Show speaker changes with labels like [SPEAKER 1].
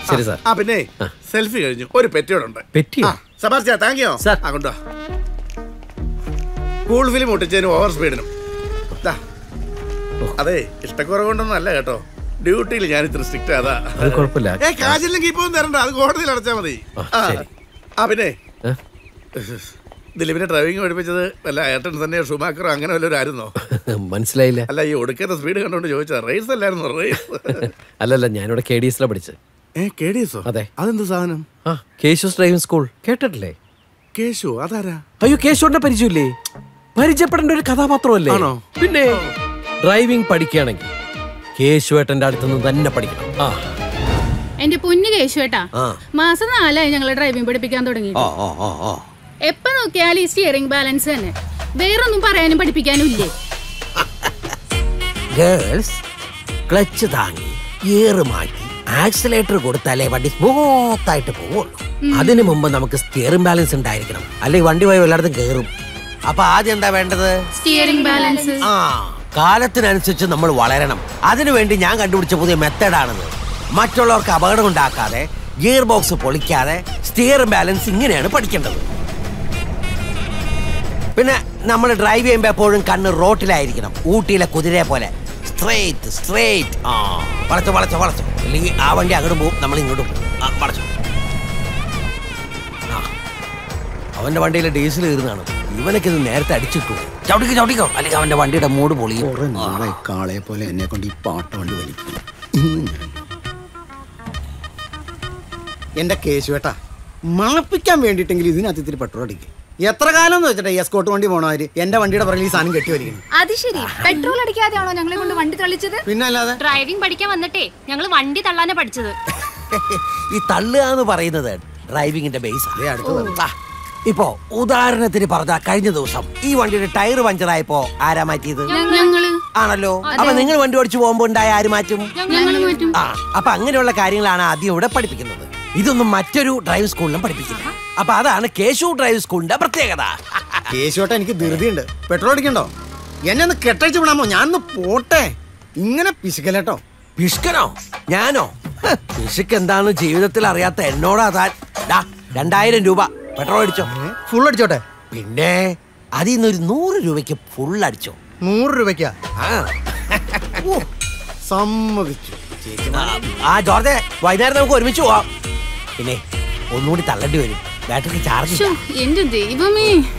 [SPEAKER 1] ശരി സാർ
[SPEAKER 2] ആ പിന്നെ സെൽഫി കഴിഞ്ഞു ഒരു പെറ്റിയോടുണ്ട്
[SPEAKER 1] പെറ്റിയോ?
[SPEAKER 2] സബാർച്ച താങ്ക് യു
[SPEAKER 1] സാർ.
[SPEAKER 2] ആ കൊണ്ടുവാ കൂൾ ഫിലിം ഒട്ടിച്ചതിനും ഓവർ സ്പീഡിനും ദാ. അതെ ഇഷ്ടക്കുറവുകൊണ്ടൊന്നും അല്ല കേട്ടോ ഡ്യൂട്ടിയിൽ ഞാൻ ഇത്ര സ്ട്രിക്റ്റ് അതാ
[SPEAKER 1] അത് കുഴപ്പമില്ല
[SPEAKER 2] ഏ കാശില്ലെങ്കിൽ ഇപ്പൊ തരണ്ട അത് കോടതിയിൽ അടച്ചാ മതി
[SPEAKER 1] ആ,
[SPEAKER 2] ആ.
[SPEAKER 1] ശരി.
[SPEAKER 2] ആ പിന്നെ
[SPEAKER 1] ഏ?
[SPEAKER 2] ദിലീപിനെ ഡ്രൈവിംഗ് പഠിപ്പിച്ചത് വല്ല ഏട്ടൻ തന്നെയോ ഷുമാക്കറോ അങ്ങനെ വല്ലവരും ആയിരുന്നോ
[SPEAKER 1] മനസ്സിലായില്ല
[SPEAKER 2] അല്ല ഈ ഒടുക്കത്തെ സ്പീഡ് കണ്ടോണ്ട് ചോദിച്ചാ റേസ് അല്ലായിരുന്നു റേസ്
[SPEAKER 1] അല്ലല്ല ഞാനിവിടെ കെ ഡി എസിലാണ് പഠിച്ചത്
[SPEAKER 2] ഏ കെ ഡി എസോ
[SPEAKER 1] അതെ.
[SPEAKER 2] അതെന്ത് സാധനം
[SPEAKER 1] ആ കേശുസ് ഡ്രൈവിംഗ് സ്കൂൾ കേട്ടിട്ടില്ലേ
[SPEAKER 2] കേശു അതാരാ
[SPEAKER 1] അയ്യോ കേശുവിന്റെ പരിചയമില്ലേ പരിചയപ്പെടേണ്ട ഒരു കഥാപാത്രമല്ലേ
[SPEAKER 2] ആണോ?
[SPEAKER 1] പിന്നെ ഡ്രൈവിംഗ് പഠിക്കുകയാണെങ്കിൽ കേശുവേട്ടന്റെ അടുത്ത് നിന്ന് തന്നെ പഠിക്കണം ആ
[SPEAKER 3] എന്റെ പൊന്നു കേശുവേട്ടാ
[SPEAKER 1] ആ.
[SPEAKER 3] മാസം നാലായി ഞങ്ങൾ ഡ്രൈവിംഗ് പഠിപ്പിക്കാൻ തുടങ്ങി
[SPEAKER 1] ആ ആ ആ ആ
[SPEAKER 3] എപ്പോ നോക്കിയാലും ഈ സ്റ്റിയറിംഗ് ബാലൻസ് തന്നെ വേറൊന്നും പറയാനും പഠിപ്പിക്കാനും ഇല്ലേ
[SPEAKER 4] ഗേൾസ് ക്ലച്ച് താങ്ങി ഗിയർ മാറ്റി ആക്സിലേറ്റർ കൊടുത്താലേ വണ്ടി സ്മൂത്ത് ആയിട്ട് പോവുള്ളൂ അതിനു മുമ്പ് നമുക്ക് സ്റ്റിയറിംഗ് ബാലൻസ് ഉണ്ടായിരിക്കണം അല്ലെങ്കിൽ വണ്ടി പോയി എല്ലായിടത്തും കയറും അപ്പൊ ആദ്യം എന്താ വേണ്ടത്
[SPEAKER 3] സ്റ്റിയറിംഗ് ബാലൻസ്
[SPEAKER 4] ആ കാലത്തിനനുസരിച്ച് നമ്മൾ വളരണം അതിനുവേണ്ടി ഞാൻ കണ്ടുപിടിച്ച പുതിയ മെത്തഡാണിത് മറ്റുള്ളവർക്ക് അപകടം ഉണ്ടാക്കാതെ ഗിയർ ബോക്സ് പൊളിക്കാതെ സ്റ്റിയറിംഗ് ബാലൻസ് ഇങ്ങനെയാണ് പഠിക്കേണ്ടത് പിന്നെ നമ്മൾ ഡ്രൈവ് ചെയ്യുമ്പോൾ എപ്പോഴും കണ്ണ് റോട്ടിലായിരിക്കണം ഊട്ടിയിലെ കുതിരയെ പോലെ സ്ട്രേറ്റ് സ്ട്രേറ്റ് ആ വളച്ചോ വളച്ചോ വളച്ചോ അല്ലെങ്കിൽ ആ വണ്ടി അങ്ങോട്ട് പോകും നമ്മൾ ഇങ്ങോട്ടും പോകും ആ വളച്ചോ ആ അവന്റെ വണ്ടിയിൽ ഡീസൽ കയറുന്നതാണ് ഇവനൊക്കെ ഇത് നേരത്തെ അടിച്ചിട്ടു ചവിട്ടിക്കോ ചവിട്ടിക്കോ അല്ലെങ്കിൽ അവന്റെ വണ്ടിയുടെ മൂട് പൊളിയും
[SPEAKER 5] കുറെ നാളെ കാളയെ പോലെ എന്നെ കൊണ്ട് ഈ പാട്ട വണ്ടി വലിക്കും എന്റെ കേശുവേട്ടാ മണപ്പിക്കാൻ വേണ്ടിയിട്ടെങ്കിൽ ഇതിനകത്ത് ഇത്തിരി പെട്രോൾ അടിക്കും എത്ര കാലം എന്ന് വെച്ചിട്ട് എസ്കോട്ട് വണ്ടി പോണവര് എന്റെ വണ്ടിയുടെ പുറകിൽ ഈ സാധനം കെട്ടി വലിക്കണം
[SPEAKER 6] അത് ശരി പെട്രോൾ അടിക്കാതെയാണോ ഞങ്ങളെ കൊണ്ട് വണ്ടി തള്ളിച്ചത്
[SPEAKER 5] പിന്നെ അല്ലാതെ
[SPEAKER 6] ഡ്രൈവിംഗ് പഠിക്കാൻ വന്നിട്ടേ ഞങ്ങൾ വണ്ടി തള്ളാനാ പഠിച്ചത്
[SPEAKER 4] ഈ തള്ളുക എന്ന് പറയുന്നത് ഡ്രൈവിംഗിന്റെ ബേസ്
[SPEAKER 5] ദേ അടുത്ത് വന്നു.
[SPEAKER 4] ഇപ്പോ ഉദാഹരണത്തിന് പറഞ്ഞ കഴിഞ്ഞ ദിവസം ഈ വണ്ടിയുടെ ടയർ പഞ്ചറായപ്പോ ആരാ മാറ്റിയത്
[SPEAKER 3] ഞങ്ങള്
[SPEAKER 4] ആണല്ലോ അപ്പൊ നിങ്ങൾ വണ്ടി ഓടിച്ചു പോകുമ്പോ ഉണ്ടായ ആര് മാറ്റും
[SPEAKER 3] ഞങ്ങള് മാറ്റും
[SPEAKER 4] ആ അപ്പൊ അങ്ങനെയുള്ള കാര്യങ്ങളാണ് ആദ്യം ഇവിടെ പഠിപ്പിക്കുന്നത് ഇതൊന്നും മറ്റൊരു ഡ്രൈവിംഗ് സ്കൂളിലും പഠിപ്പിക്കില്ല അപ്പൊ അതാണ് കേശു ഡ്രൈവിംഗ് സ്കൂളിന്റെ പ്രത്യേകത
[SPEAKER 5] കേശുവേട്ട എനിക്ക് ധൃതിയുണ്ട് പെട്രോൾ അടിക്കണ്ടോ എന്നെ ഒന്ന് കെട്ടഴിച്ച് വിടാമോ ഞാനൊന്ന് പോട്ടെ ഇങ്ങനെ പിശുക്കലേട്ടോ
[SPEAKER 4] പിഷ്കനോ ഞാനോ ഹ്, പിശുക്ക് എന്താണെന്ന് ജീവിതത്തിൽ അറിയാത്ത എന്നോടാ താൻ ദാ, രണ്ടായിരം രൂപ പെട്രോൾ അടിച്ചോ
[SPEAKER 5] ഫുൾ അടിച്ചോട്ടെ
[SPEAKER 4] പിന്നെ അതിൽ നിന്ന് ഒരു നൂറ് രൂപയ്ക്ക് ഫുൾ അടിച്ചോ
[SPEAKER 5] നൂറ് രൂപയ്ക്കാ
[SPEAKER 4] ആ.
[SPEAKER 5] ഓ, സമ്മതിച്ചു ചേച്ചി
[SPEAKER 4] ആ, ആ ജോർജെ വൈകുന്നേരം നമുക്ക് ഒരുമിച്ച് പോവാം പിന്നെ ഒന്നുകൂടി തള്ളേണ്ടി വരും ബാറ്ററിക്ക് ചാർജ്
[SPEAKER 3] ശ്ശോ, എന്റെ ദൈവമേ